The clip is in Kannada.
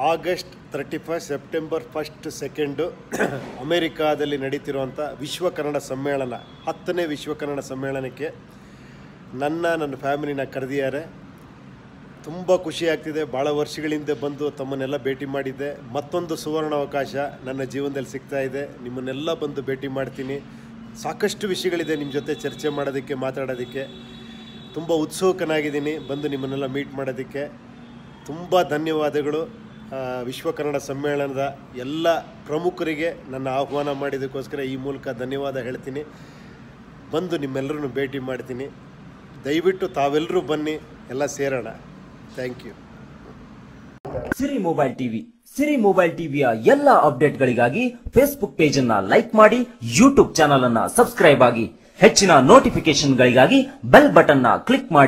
August thirty first September first second ಅಮೇರಿಕಾದಲ್ಲಿ ನಡೀತಿರುವಂಥ ವಿಶ್ವ ಕನ್ನಡ ಸಮ್ಮೇಳನ ಹತ್ತನೇ ವಿಶ್ವ ಕನ್ನಡ ಸಮ್ಮೇಳನಕ್ಕೆ ನನ್ನ ನನ್ನ ಫ್ಯಾಮಿಲಿನ ಕರೆದಿದ್ದಾರೆ ತುಂಬ ಖುಷಿ ಆಗ್ತಿದೆ ಭಾಳ ವರ್ಷಗಳಿಂದ ಬಂದು ತಮ್ಮನ್ನೆಲ್ಲ ಭೇಟಿ ಮಾಡಿದ್ದೆ ಮತ್ತೊಂದು ಸುವರ್ಣ ಅವಕಾಶ ನನ್ನ ಜೀವನದಲ್ಲಿ ಸಿಗ್ತಾ ಇದೆ ನಿಮ್ಮನ್ನೆಲ್ಲ ಬಂದು ಭೇಟಿ ಮಾಡ್ತೀನಿ ಸಾಕಷ್ಟು ವಿಷಯಗಳಿದೆ ನಿಮ್ಮ ಜೊತೆ ಚರ್ಚೆ ಮಾಡೋದಕ್ಕೆ ಮಾತಾಡೋದಕ್ಕೆ ತುಂಬ ಉತ್ಸುಕನಾಗಿದ್ದೀನಿ ಬಂದು ನಿಮ್ಮನ್ನೆಲ್ಲ ಮೀಟ್ ಮಾಡೋದಕ್ಕೆ ತುಂಬ ಧನ್ಯವಾದಗಳು ಆ, ವಿಶ್ವ ಕನ್ನಡ ಸಮ್ಮೇಳನದ ಎಲ್ಲ ಪ್ರಮುಖರಿಗೆ ನನ್ನ ಆಹ್ವಾನ ಮಾಡಿದ್ದಕ್ಕೋಸ್ಕರ ಈ ಮೂಲಕ ಧನ್ಯವಾದ ಹೇಳ್ತೀನಿ ಬಂದು ನಿಮ್ಮೆಲ್ಲರನ್ನು ಭೇಟಿ ಮಾಡ್ತೀನಿ ದಯವಿಟ್ಟು ತಾವೆಲ್ಲರೂ ಬನ್ನಿ ಎಲ್ಲ ಸೇರೋಣ thank you Siri mobile TV Siri mobile ಟಿವಿಯ ಎಲ್ಲಾ ಅಪ್ಡೇಟ್ಗಳಿಗಾಗಿ ಫೇಸ್ಬುಕ್ ಪೇಜ್ ಅನ್ನ ಲೈಕ್ ಮಾಡಿ ಯೂಟ್ಯೂಬ್ ಚಾನಲ್ ಅನ್ನ ಸಬ್ಸ್ಕ್ರೈಬ್ ಆಗಿ ಹೆಚ್ಚಿನ ನೋಟಿಫಿಕೇಶನ್ಗಳಿಗಾಗಿ ಬೆಲ್ ಬಟನ್ ನ ಕ್ಲಿಕ್ ಮಾಡಿ